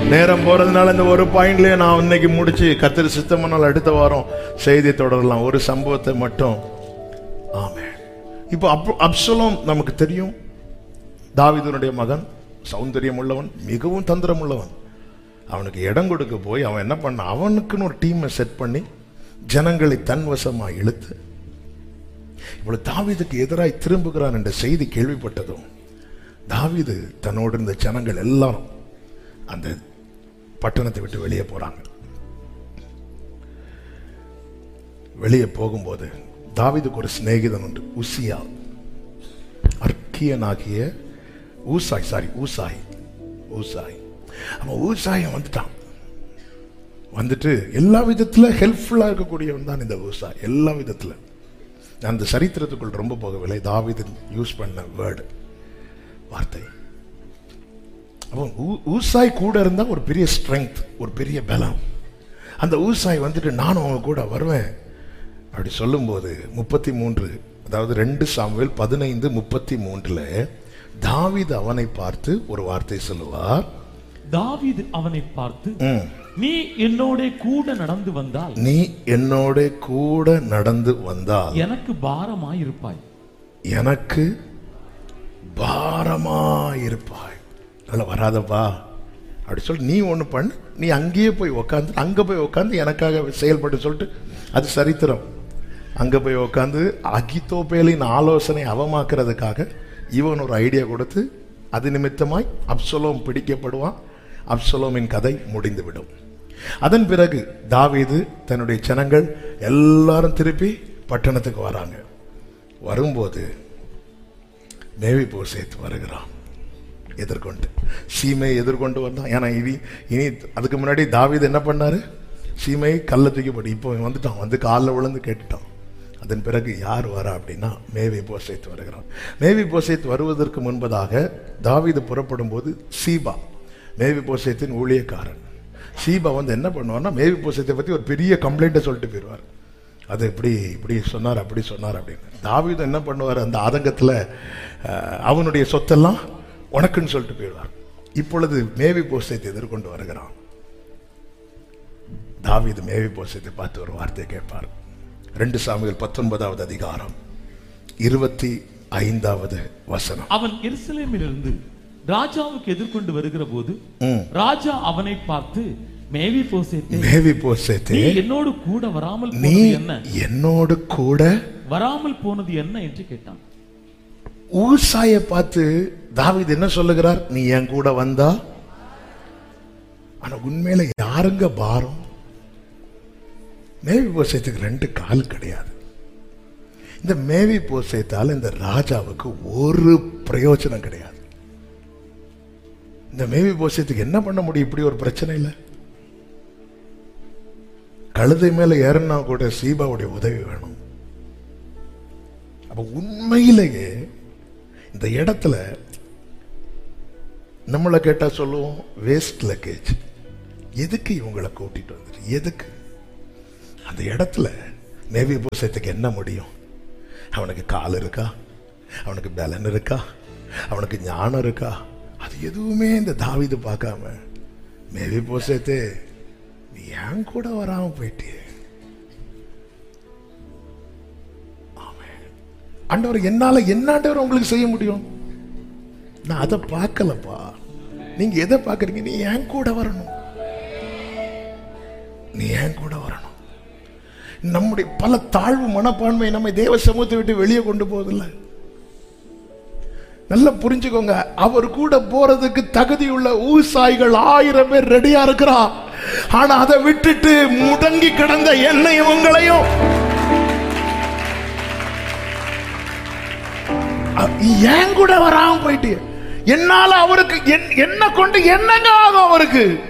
நேரம் போறதுனால இந்த ஒரு பாயிண்ட்லயே நான் இன்னைக்கு முடிச்சு கத்திரி சித்தமனால் அடுத்த வாரம் செய்தி தொடரலாம் ஒரு சம்பவத்தை மட்டும் ஆமே இப்போ அப் அப்சலோம் நமக்கு தெரியும் தாவீதுனுடைய மகன் சௌந்தரியம் உள்ளவன் மிகவும் தந்திரம் உள்ளவன் அவனுக்கு இடம் கொடுக்க போய் அவன் என்ன பண்ண அவனுக்குன்னு ஒரு டீமை செட் பண்ணி ஜனங்களை தன்வசமா இழுத்து இவ்வளவு தாவீதுக்கு எதிராய் திரும்புகிறான் என்ற செய்தி கேள்விப்பட்டதும் தாவீது தன்னோடு இருந்த ஜனங்கள் எல்லாரும் அந்த பட்டணத்தை விட்டு வெளியே போறாங்க வெளியே போகும்போது தாவீதுக்கு ஒரு சிநேகிதன் உண்டு உசியா அர்க்கியனாகிய ஊசாய் சாரி ஊசாய் ஊசாய் அவன் ஊசாயம் வந்துட்டான் வந்துட்டு எல்லா விதத்துல ஹெல்ப்ஃபுல்லா இருக்கக்கூடியவன் தான் இந்த ஊசாய் எல்லா விதத்துல நான் அந்த சரித்திரத்துக்குள் ரொம்ப போகவில்லை தாவீது யூஸ் பண்ண வேர்டு வார்த்தை அவன் ஊ- ஊசாய் கூட இருந்தா ஒரு பெரிய ஸ்ட்ரெங்க் ஒரு பெரிய பலம் அந்த ஊசாய் வந்துட்டு நானும் அவங்க கூட வருவேன் அப்படி சொல்லும்போது முப்பத்தி மூன்று அதாவது ரெண்டு சாமுவேல் பதினைந்து முப்பத்தி மூன்றுல தாவீது அவனை பார்த்து ஒரு வார்த்தை சொல்லுவார் தாவீது அவனை பார்த்து ம், நீ என்னோட கூட நடந்து வந்தால் நீ என்னோட கூட நடந்து வந்தால் எனக்கு பாரமாயிருப்பாய் எனக்கு பாரமாயிருப்பாய் அதனால வராதப்பா அப்படி சொல்லி நீ ஒன்று பண்ணு நீ அங்கேயே போய் உக்காந்து அங்கே போய் உக்காந்து எனக்காக செயல்பட்டு சொல்லிட்டு அது சரித்திரம் அங்கே போய் உக்காந்து அகித்தோபேலின் ஆலோசனை அவமாக்குறதுக்காக இவன் ஒரு ஐடியா கொடுத்து அது நிமித்தமாய் அப்சலோம் பிடிக்கப்படுவான் அப்சலோமின் கதை முடிந்துவிடும் அதன் பிறகு தாவீது தன்னுடைய ஜனங்கள் எல்லாரும் திருப்பி பட்டணத்துக்கு வராங்க வரும்போது மேவி போர் சேர்த்து வருகிறான் எதிர்கொண்டு சீமையை எதிர்கொண்டு வந்தான் ஏன்னா இனி இனி அதுக்கு முன்னாடி தாவீது என்ன பண்ணாரு சீமையை கல்ல தூக்கி போட்டு இப்போ இவன் வந்துட்டான் வந்து காலில் விழுந்து கேட்டுட்டான் அதன் பிறகு யார் வரா அப்படின்னா மேவி போசைத்து வருகிறான் மேவி போசைத்து வருவதற்கு முன்பதாக தாவீது புறப்படும் போது சீபா மேவி போசைத்தின் ஊழியக்காரன் சீபா வந்து என்ன பண்ணுவார்னா மேவி போசைத்தை பற்றி ஒரு பெரிய கம்ப்ளைண்ட்டை சொல்லிட்டு போயிடுவார் அது இப்படி இப்படி சொன்னார் அப்படி சொன்னார் அப்படின்னு தாவீது என்ன பண்ணுவார் அந்த ஆதங்கத்தில் அஹ், அவனுடைய சொத்தெல்லாம் உனக்குன்னு சொல்லிட்டு போயிடுவார் இப்பொழுது மேவி போசத்தை எதிர்கொண்டு வருகிறான் தாவீது மேவி போசத்தை பார்த்து ஒரு வார்த்தையை கேட்பார் ரெண்டு சாமிகள் பத்தொன்பதாவது அதிகாரம் இருபத்தி ஐந்தாவது வசனம் அவன் எருசலேமிலிருந்து ராஜாவுக்கு எதிர்கொண்டு வருகிற போது ம். ராஜா அவனை பார்த்து மேவி போசேத்தே மேவி போசத்தை நீ என்னோடு கூட வராமல் நீ போனது என்ன என்னோடு கூட வராமல் போனது என்ன என்று கேட்டான் ஊசாய பார்த்து தாவீது என்ன சொல்லுகிறார் நீ என் கூட வந்தா ஆனா உண்மையில யாருங்க பாரம் மேவி போசைத்துக்கு ரெண்டு கால் கிடையாது இந்த மேவி போசைத்தால் இந்த ராஜாவுக்கு ஒரு பிரயோஜனம் கிடையாது இந்த மேவி போசைத்துக்கு என்ன பண்ண முடியும் இப்படி ஒரு பிரச்சனை இல்லை கழுதை மேல ஏறினா கூட சீபாவுடைய உதவி வேணும் அப்ப உண்மையிலேயே இந்த இடத்துல நம்மளை கேட்டா சொல்லுவோம் வேஸ்ட் லக்கேஜ் எதுக்கு இவங்களை கூட்டிட்டு வந்துட்டு எதுக்கு அந்த இடத்துல நேவி பூசத்துக்கு என்ன முடியும் அவனுக்கு கால் இருக்கா அவனுக்கு பலன் இருக்கா அவனுக்கு ஞானம் இருக்கா அது எதுவுமே இந்த தாவீது பார்க்காம மேவி பூசத்தே நீ ஏன் கூட வராம போயிட்டியே ஆண்டவர் என்னால என்ன ஆண்டவர் உங்களுக்கு செய்ய முடியும் நான் அதை பார்க்கலப்பா நீங்க எதை பார்க்கறீங்க நீ ஏன் கூட வரணும் நீ ஏன் கூட வரணும் நம்முடைய பல தாழ்வு மனப்பான்மை நம்மை தேவ சமூகத்தை விட்டு வெளியே கொண்டு போவதில்லை நல்லா புரிஞ்சுக்கோங்க அவர் கூட போறதுக்கு தகுதியுள்ள ஊசாய்கள் ஆயிரம் பேர் ரெடியா இருக்கிறா ஆனா அதை விட்டுட்டு முடங்கி கிடந்த என்னையும் உங்களையும் அ- ஏன் கூட வராம போயிட்டு என்னால அவருக்கு என்- என்ன கொண்டு என்னங்க ஆகும் அவருக்கு